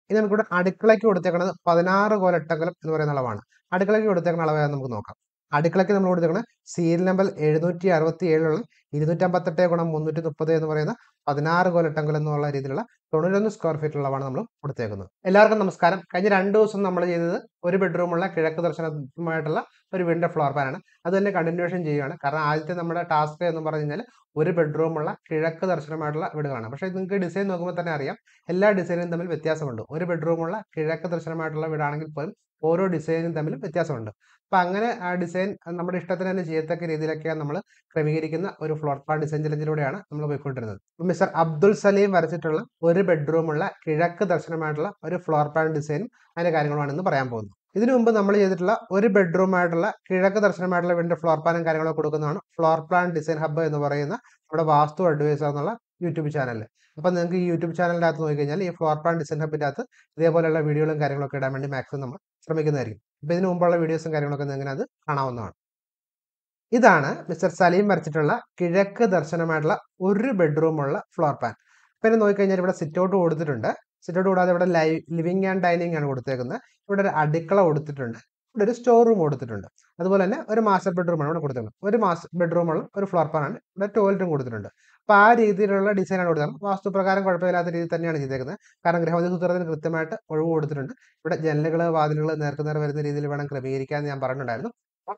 ഇനി നമുക്കിവിടെ അടുക്കളയ്ക്ക് കൊടുത്തേക്കുന്നത് പതിനാറ് കോലട്ടകലം എന്ന് പറയുന്ന അളവാണ് അടുക്കളയ്ക്ക് കൊടുത്തേക്കുന്ന അളവ് ഏതാണെന്ന് നമുക്ക് നോക്കാം അടുക്കളയ്ക്ക് നമ്മൾ കൊടുത്തേക്കുന്നത് സീരിയൽ നമ്പർ എഴുന്നൂറ്റി അറുപത്തി ഏഴിലുള്ള ഇരുന്നൂറ്റമ്പത്തെട്ട് ഗുണം മുന്നൂറ്റി മുപ്പത് എന്ന് പറയുന്ന പതിനാറ് കോലട്ടങ്കൽ എന്നുള്ള രീതിയിലുള്ള തൊണ്ണൂറ്റൊന്ന് സ്ക്വയർ ഫീറ്റ് ഉള്ളതാണ് നമ്മൾ കൊടുത്തേക്കുന്നത് എല്ലാവർക്കും നമസ്കാരം കഴിഞ്ഞ രണ്ട് ദിവസം നമ്മൾ ചെയ്തത് ഒരു ബെഡ്റൂമുള്ള കിഴക്ക് ദർശനമായിട്ടുള്ള ഒരു വീടിന്റെ ഫ്ലോർ പ്ലാനാണ് അത് തന്നെ കണ്ടിന്യൂഷൻ ചെയ്യുകയാണ് കാരണം ആദ്യത്തെ നമ്മുടെ ടാസ്ക് എന്ന് പറഞ്ഞു കഴിഞ്ഞാൽ ഒരു ബെഡ്റൂമുള്ള കിഴക്ക് ദർശനമായിട്ടുള്ള വീടുകളാണ് പക്ഷേ നിങ്ങൾക്ക് ഡിസൈൻ നോക്കുമ്പോൾ തന്നെ അറിയാം എല്ലാ ഡിസൈനും തമ്മിൽ വ്യത്യാസമുണ്ട് ഒരു ബെഡ്റൂമുള്ള കിഴക്ക് ദർശനമായിട്ടുള്ള വീടാണെങ്കിൽ പോലും ഓരോ ഡിസൈനും തമ്മിൽ വ്യത്യാസമുണ്ട് അപ്പം അങ്ങനെ ആ ഡിസൈൻ നമ്മുടെ ഇഷ്ടത്തിന് തന്നെ ചെയ്യത്തക്ക രീതിയിലൊക്കെയാണ് നമ്മൾ ക്രമീകരിക്കുന്ന ഒരു ഫ്ലോർ പ്ലാൻ ഡിസൈൻ ചലഞ്ചിലൂടെയാണ് നമ്മൾ പോയിക്കൊണ്ടിരുന്നത് മിസ്റ്റർ അബ്ദുൾ സലീം വരച്ചിട്ടുള്ള ഒരു ബെഡ്റൂമുള്ള കിഴക്ക് ദർശനമായിട്ടുള്ള ഒരു ഫ്ലോർ പ്ലാൻ ഡിസൈനും അതിന്റെ കാര്യങ്ങളുമാണ് ഇന്ന് പറയാൻ പോകുന്നത് ഇതിനു മുമ്പ് നമ്മൾ ചെയ്തിട്ടുള്ള ഒരു ബെഡ്റൂം ആയിട്ടുള്ള കിഴക്ക് ദർശനമായിട്ടുള്ള വീടിന്റെ ഫ്ലോർ പ്ലാനും കാര്യങ്ങളൊക്കെ കൊടുക്കുന്നതാണ് ഫ്ലോർ പ്ലാൻ ഡിസൈൻ ഹബ്ബ് എന്ന് പറയുന്ന നമ്മുടെ വാസ്തു അഡ്വൈസർ എന്നുള്ള യൂട്യൂബ് ചാനലിൽ അപ്പം നിങ്ങൾക്ക് ഈ യൂട്യൂബ് ചാനലിൻ്റെ അകത്ത് നോക്കിക്കഴിഞ്ഞാൽ ഈ ഫ്ലോർ പ്ലാൻ ഡിസൈൻ ഹബിൻ്റെ അകത്ത് ഇതേപോലെയുള്ള വീഡിയോകളും കാര്യങ്ങളൊക്കെ ഇടാൻ വേണ്ടി മാക്സിമം നമ്മൾ ശ്രമിക്കുന്നതായിരിക്കും അപ്പോൾ ഇതിന് മുമ്പുള്ള വീഡിയോസും കാര്യങ്ങളൊക്കെ നിങ്ങൾക്ക് അത് കാണാവുന്നതാണ് ഇതാണ് മിസ്റ്റർ സലീം വരച്ചിട്ടുള്ള കിഴക്ക് ദർശനമായിട്ടുള്ള ഒരു ബെഡ്റൂമുള്ള ഫ്ലോർ പ്ലാൻ പിന്നെ നോക്കിക്കഴിഞ്ഞാൽ ഇവിടെ സിറ്റ് ഔട്ട് കൊടുത്തിട്ടുണ്ട് സിറ്റ് ഔട്ട് കൂടാതെ ഇവിടെ ലൈവ് ലിവിംഗ് ആൻഡ് ഡൈനിങ് ആണ് കൊടുത്തേക്കുന്നത് ഇവിടെ ഒരു അടുക്കള കൊടുത്തിട്ടുണ്ട് ഇവിടെ ഒരു സ്റ്റോർ റൂം കൊടുത്തിട്ടുണ്ട് അതുപോലെ തന്നെ ഒരു മാസ്റ്റർ ബെഡ്റൂമാണ് ഇവിടെ കൊടുത്തിട്ടുണ്ട് ഒരു മാസ്റ്റർ ബെഡ്റൂമുള്ള ഒരു ഫ്ലോർ പ്ലാൻ ആണ് ഇവിടെ ടോയ്ലറ്റും കൊടുത്തിട്ടുണ്ട് അപ്പോൾ ആ രീതിയിലുള്ള ഡിസൈനാണ് കൊടുത്തത് വാസ്തുപ്രകാരം കുഴപ്പമില്ലാത്ത രീതിയിൽ തന്നെയാണ് ചെയ്തേക്കുന്നത് കാരണം ഗൃഹവധി സൂത്രത്തിന് കൃത്യമായിട്ട് ഒഴിവ് കൊടുത്തിട്ടുണ്ട് ഇവിടെ ജനലുകൾ വാതിലുകൾ നേർക്കുനേർ വരുന്ന രീതിയിൽ വേണം ക്രമീകരിക്കാൻ ഞാൻ പറഞ്ഞിട്ടുണ്ടായിരുന്നു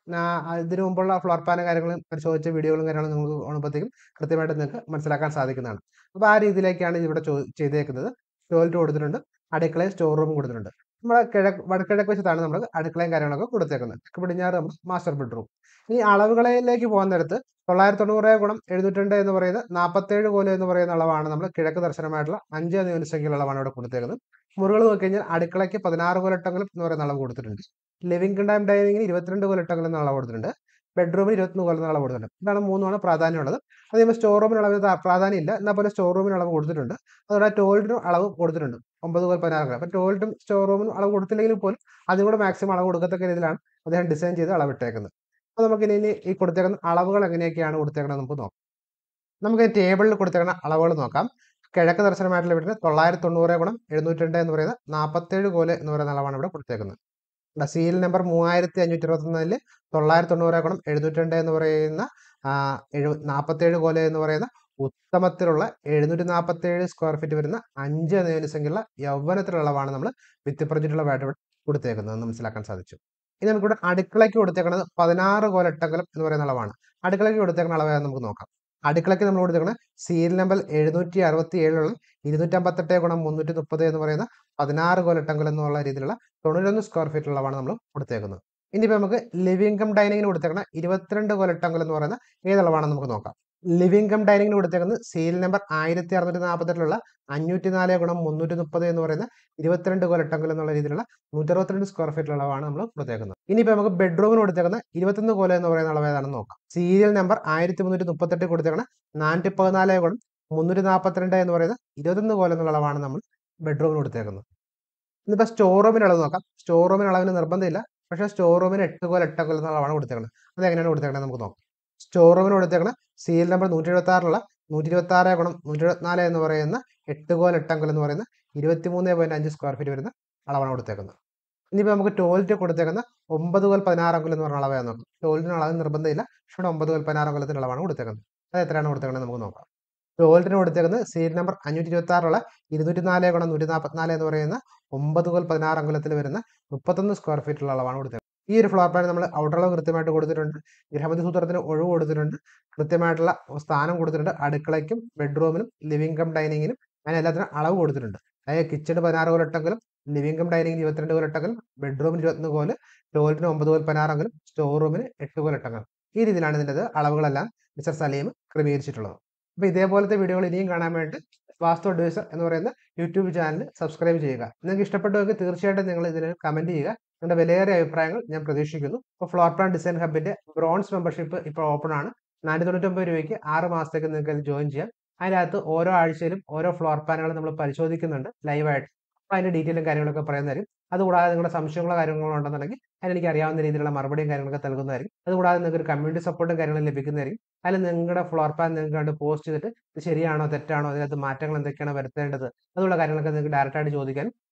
ഇതിനു മുമ്പുള്ള ഫ്ലോർ പ്ലാനും കാര്യങ്ങളും പരിശോധിച്ച വീഡിയോകളും കാര്യങ്ങളും നിങ്ങൾക്ക് കാണുമ്പോഴത്തേക്കും കൃത്യമായിട്ട് നിങ്ങൾക്ക് മനസ്സിലാക്കാൻ സാധിക്കുന്നതാണ് അപ്പോൾ ആ രീതിയിലേക്കാണ് ഇവിടെ ചെയ്തേക്കുന്നത് ടോയ്ലറ്റ് കൊടുത്തിട്ടുണ്ട് അടുക്കളയും സ്റ്റോർ റൂമും കൊടുത്തിട്ടുണ്ട് നമ്മുടെ കിഴക്ക് വടക്കിഴക്ക് വശത്താണ് നമ്മൾ അടുക്കളയും കാര്യങ്ങളൊക്കെ കൊടുത്തേക്കുന്നത് തെക്ക് പടിഞ്ഞാറ് നമ്മൾ മാസ്റ്റർ ബെഡ്റൂം ഇനി അളവുകളിലേക്ക് പോകുന്നിടത്ത് തൊള്ളായിരത്തി തൊണ്ണൂറ് ഗുണം എഴുന്നൂറ്റിരണ്ട് എന്ന് പറയുന്നത് നാൽപ്പത്തേഴ് കോല് എന്ന് പറയുന്ന അളവാണ് നമ്മൾ കിഴക്ക് ദർശനമായിട്ടുള്ള അഞ്ച് ന്യൂനസംഖ്യയുള്ള അളവാണ് ഇവിടെ കൊടുത്തേക്കുന്നത് മുറികൾ നോക്കി കഴിഞ്ഞാൽ അടുക്കളയ്ക്ക് പതിനാറ് കോലട്ടങ്ങൾ എന്ന് പറയുന്ന അളവ് കൊടുത്തിട്ടുണ്ട് ലിവിംഗ് ടൈം ഡൈനിങ്ങിന് ഇരുപത്തിരണ്ട് കോലട്ടങ്ങൾ എന്ന അളവ് കൊടുത്തിട്ടുണ്ട് ബെഡ്റൂമിൽ ഇരുപത്തൊന്ന് കോലെന്ന അളവ് കൊടുത്തിട്ടുണ്ട് ഇതാണ് മൂന്നുമാണ് പ്രാധാന്യമുള്ളത് അതേപോലെ സ്റ്റോർ റൂമിന് അളവ് പ്രാധാന്യം ഇല്ല എന്നാൽ പോലെ സ്റ്റോർ റൂമിന് അളവ് കൊടുത്തിട്ടുണ്ട് അതുപോലെ ടോയ്ലറ്റിനും അളവ് കൊടുത്തിട്ടുണ്ട് ഒമ്പത് കോൽ പതിനാറ് അപ്പം ടോയ്ലറ്റും സ്റ്റോർ റൂമിനും അളവ് കൊടുത്തില്ലെങ്കിൽ പോലും അതും കൂടെ മാക്സിമം അളവ് കൊടുക്കത്തക്ക രീതിയിലാണ് അദ്ദേഹം ഡിസൈൻ ചെയ്ത് അളവിട്ടേക്കുന്നത് അപ്പോൾ നമുക്ക് ഇനി ഈ കൊടുത്തേക്കുന്ന അളവുകൾ എങ്ങനെയൊക്കെയാണ് കൊടുത്തേക്കുന്നത് നമുക്ക് നോക്കാം നമുക്ക് ടേബിളിൽ കൊടുത്തേക്കുന്ന അളവുകൾ നോക്കാം കിഴക്ക് ദർശനമായിട്ടുള്ള വീട്ടിൽ തൊള്ളായിരത്തി തൊണ്ണൂറ് ഗുണം എഴുന്നൂറ്റി രണ്ട് എന്ന് പറയുന്ന നാൽപ്പത്തേഴ് കോല് എന്ന് പറയുന്ന അളവാണ് ഇവിടെ കൊടുത്തേക്കുന്നത് സീൽ നമ്പർ മൂവായിരത്തി അഞ്ഞൂറ്റി ഇരുപത്തൊന്നില് തൊള്ളായിരത്തി തൊണ്ണൂറ് ഗുണം എഴുന്നൂറ്റി രണ്ട് എന്ന് പറയുന്ന എഴു നാൽപ്പത്തേഴ് കോല് എന്ന് പറയുന്ന ഉത്തമത്തിലുള്ള എഴുന്നൂറ്റി നാൽപ്പത്തേഴ് സ്ക്വയർ ഫീറ്റ് വരുന്ന അഞ്ച് നേനുസംഖ്യയുള്ള യൗവനത്തിലുള്ളതാണ് നമ്മൾ വിത്ത് പ്രൊജക്റ്റുള്ളതായിട്ട് ഇവിടെ കൊടുത്തേക്കുന്നത് മനസ്സിലാക്കാൻ സാധിച്ചു ഇനി നമുക്കിവിടെ അടുക്കളയ്ക്ക് കൊടുത്തേക്കുന്നത് പതിനാറ് കോലട്ടകലം എന്ന് പറയുന്ന അളവാണ് അടുക്കളയ്ക്ക് കൊടുത്തേക്കുന്ന അളവ് നമുക്ക് നോക്കാം അടുക്കളയ്ക്ക് നമ്മൾ കൊടുത്തേക്കുന്നത് സീരിയൽ നമ്പർ എഴുന്നൂറ്റി അറുപത്തി ഏഴിലുള്ള ഇരുന്നൂറ്റമ്പത്തെട്ട് ഗുണം മുന്നൂറ്റി മുപ്പത് എന്ന് പറയുന്ന പതിനാറ് കോലട്ടങ്കൽ എന്നുള്ള രീതിയിലുള്ള തൊണ്ണൂറ്റൊന്ന് സ്ക്വയർ ഫീറ്റ് ഉള്ളതാണ് നമ്മൾ കൊടുത്തേക്കുന്നത് ഇനിയിപ്പോൾ നമുക്ക് ലിവിംഗ് കം ഡൈനിങ്ങിന് കൊടുത്തേക്കുന്ന ഇരുപത്തിരണ്ട് കോലട്ടങ്കൽ എന്ന് പറയുന്ന ഏതളവാണെന്ന് നമുക്ക് നോക്കാം ലിവിംഗ് കം ഡൈനിങ്ങിന് കൊടുത്തേക്കുന്നത് സീരിയൽ നമ്പർ ആയിരത്തി അറുന്നൂറ്റി നാൽപ്പത്തെട്ടിലുള്ള അഞ്ഞൂറ്റി നാല് ഗുണം മുന്നൂറ്റി മുപ്പത് എന്ന് പറയുന്ന ഇരുപത്തിരണ്ട് കോലട്ടങ്കൽ എന്നുള്ള രീതിയിലുള്ള നൂറ്റി അറുപത്തിരണ്ട് സ്ക്വയർ ഫീറ്റ് അളവാണ് നമ്മൾ കൊടുത്തേക്കുന്നത് ഇനിയിപ്പോൾ നമുക്ക് ബെഡ്റൂമിന് കൊടുത്തേക്കുന്ന ഇരുപത്തൊന്ന് കോല എന്ന് പറയുന്ന അളവ് ഏതാണെന്ന് നോക്കാം സീരിയൽ നമ്പർ ആയിരത്തി മുന്നൂറ്റി മുപ്പത്തെട്ട് കൊടുത്തേക്കുന്ന നാനൂറ്റി പതിനാല് ഗുണം മുന്നൂറ്റി നാൽപ്പത്തിരണ്ട് എന്ന് പറയുന്ന ഇരുപത്തൊന്ന് കോല എന്നുള്ള അളവാണ് നമ്മൾ ബെഡ്റൂമിന് കൊടുത്തേക്കുന്നത് ഇന്നിപ്പോൾ സ്റ്റോർ റൂമിന് അളവ് നോക്കാം സ്റ്റോർ റൂമിന് അളവിന് നിർബന്ധമില്ല പക്ഷേ സ്റ്റോർ റൂമിന് എട്ട് കോല എട്ട് കോല എന്നുള്ള അളവാണ് കൊടുത്തേക്കുന്നത് അത് എങ്ങനെയാണ് കൊടുത്തേക്കുന്നത് നമുക്ക് നോക്കാം സ്റ്റോർ റൂമിന് കൊടുത്തേക്കുന്ന സീരിയൽ നമ്പർ നൂറ്റി എഴുപത്തി ആറിലുള്ള നൂറ്റി ഇരുപത്തി ആറ് ഗുണം നൂറ്റി എഴുപത്തിനാല് എന്ന് പറയുന്ന എട്ട് കോൽ എട്ടങ്കൽ എന്ന് പറയുന്ന ഇരുപത്തി മൂന്ന് പോയിന്റ് അഞ്ച് സ്ക്വയർ ഫീറ്റ് വരുന്ന അളവാണ് കൊടുത്തേക്കുന്നത് ഇനിയിപ്പോൾ നമുക്ക് ടോയ്ലറ്റ് കൊടുത്തേക്കുന്ന ഒമ്പത് കോൽ പതിനാറ് അങ്കലം എന്ന് പറഞ്ഞ അളവാണ് നോക്കാം ടോയ്ലറ്റിന് അളവ് നിർബന്ധമില്ല പക്ഷേ ഇവിടെ ഒമ്പത് കോൽ പതിനാറ് അങ്കലത്തിൻ്റെ അളവാണ് കൊടുത്തേക്കുന്നത് അത് എത്രയാണ് കൊടുത്തേക്കുന്നത് നമുക്ക് നോക്കാം ടോയ്ലറ്റിന് കൊടുത്തേക്കുന്നത് സീരിയൽ നമ്പർ അഞ്ഞൂറ്റി ഇരുപത്തി ആറുള്ള ഇരുന്നൂറ്റി നാല് ഗുണം നൂറ്റി നാൽപ്പത്തിനാല് എന്ന് പറയുന്ന ഒമ്പത് കോൽ പതിനാറ് അങ്കലത്തിൽ വരുന്ന മുപ്പത്തൊന്ന് സ്ക്വയർ ഫീറ്റുള്ള അളവാണ് കൊടുത്തേക്കുന്നത് ഈ ഒരു ഫ്ലോർ പ്ലാൻ നമ്മൾ ഔട്ടർ അളവ് കൃത്യമായിട്ട് കൊടുത്തിട്ടുണ്ട് ഗ്രഹമതി സൂത്രത്തിന് ഒഴിവ് കൊടുത്തിട്ടുണ്ട് കൃത്യമായിട്ടുള്ള സ്ഥാനം കൊടുത്തിട്ടുണ്ട് അടുക്കളയ്ക്കും ബെഡ്റൂമിനും ലിവിംഗ് കം ഡൈനിങ്ങിനും അങ്ങനെ എല്ലാത്തിനും അളവ് കൊടുത്തിട്ടുണ്ട് അതായത് കിച്ചണ് പതിനാറ് കോലട്ടെങ്കിലും ലിവിംഗ് കം ഡൈനിങ്ങിന് ഇരുപത്തിരണ്ട് കോലട്ടെങ്കിലും ബെഡ്റൂമിന് ഇരുപത്തൊന്ന് കോല് ടോയ്ലറ്റിന് ഒമ്പത് കോൽ പതിനാറെങ്കിലും സ്റ്റോർ റൂമിന് എട്ട് കോലട്ടെങ്കിലും ഈ രീതിയിലാണ് ഇതിൻ്റെ അളവുകളെല്ലാം മിസ്റ്റർ സലീം ക്രമീകരിച്ചിട്ടുള്ളത് അപ്പോൾ ഇതേപോലത്തെ വീഡിയോകൾ ഇനിയും കാണാൻ വേണ്ടി വാസ്തു അഡ്വൈസർ എന്ന് പറയുന്ന യൂട്യൂബ് ചാനൽ സബ്സ്ക്രൈബ് ചെയ്യുക നിങ്ങൾക്ക് ഇഷ്ടപ്പെട്ടുവെങ്കിൽ തീർച്ചയായിട്ടും നിങ്ങൾ ഇതിന് കമൻറ്റ് ചെയ്യുക നിങ്ങളുടെ വിലയേറിയ അഭിപ്രായങ്ങൾ ഞാൻ പ്രതീക്ഷിക്കുന്നു ഇപ്പോൾ ഫ്ലോർ പ്ലാൻ ഡിസൈൻ ഹബിന്റെ ബ്രോൺസ് മെമ്പർഷിപ്പ് ഇപ്പോൾ ഓപ്പൺ ആണ് നാനൂറ്റി തൊണ്ണൂറ്റൊമ്പത് രൂപയ്ക്ക് ആറ് മാസത്തേക്ക് നിങ്ങൾക്ക് അത് ജോയിൻ ചെയ്യാം അതിനകത്ത് ഓരോ ആഴ്ചയിലും ഓരോ ഫ്ലോർ പ്ലാനുകൾ നമ്മൾ പരിശോധിക്കുന്നുണ്ട് ലൈവായിട്ട് അപ്പോൾ അതിൻ്റെ ഡീറ്റെയിലും കാര്യങ്ങളൊക്കെ പറയുന്നതായിരിക്കും അതുകൂടാതെ നിങ്ങളുടെ സംശയങ്ങളോ കാര്യങ്ങളോ ഉണ്ടെന്നുണ്ടെങ്കിൽ അതിനെനിക്ക് അറിയാവുന്ന രീതിയിലുള്ള മറുപടിയും കാര്യങ്ങളൊക്കെ നൽകുന്നതായിരിക്കും അതുകൂടാതെ നിങ്ങൾക്ക് ഒരു കമ്മ്യൂണിറ്റി സപ്പോർട്ടും കാര്യങ്ങളും ലഭിക്കുന്നതായിരിക്കും അതിൽ നിങ്ങളുടെ ഫ്ലോർ പ്ലാൻ നിങ്ങൾക്ക് കണ്ട് പോസ്റ്റ് ചെയ്തിട്ട് ഇത് ശരിയാണോ തെറ്റാണോ അതിനകത്ത് മാറ്റങ്ങൾ എന്തൊക്കെയാണ് വരുത്തേണ്ടത് അതുള്ള കാര്യങ്ങളൊക്കെ നിങ്ങൾക്ക് ഡയറക്റ്റായിട്ട് ചോദിക്കാനും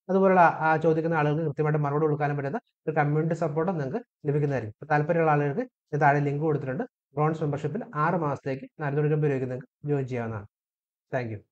അതുപോലുള്ള ആ ചോദിക്കുന്ന ആളുകൾക്ക് കൃത്യമായിട്ട് മറുപടി കൊടുക്കാനും പറ്റുന്ന ഒരു കമ്മ്യൂണിറ്റി സപ്പോർട്ടും നിങ്ങൾക്ക് ലഭിക്കുന്നതായിരിക്കും അപ്പോൾ താല്പര്യമുള്ള ആളുകൾക്ക് ഇത് താഴെ ലിങ്ക് കൊടുത്തിട്ടുണ്ട് ബ്രോൺസ് മെമ്പർഷിപ്പിൽ ആറ് മാസത്തേക്ക് നാനൂറ്റി തൊണ്ണൂറ്റൊമ്പത് രൂപയ്ക്ക് നിങ്ങൾക്ക് ജോയിൻ ചെയ്യാവുന്നതാണ് താങ്ക്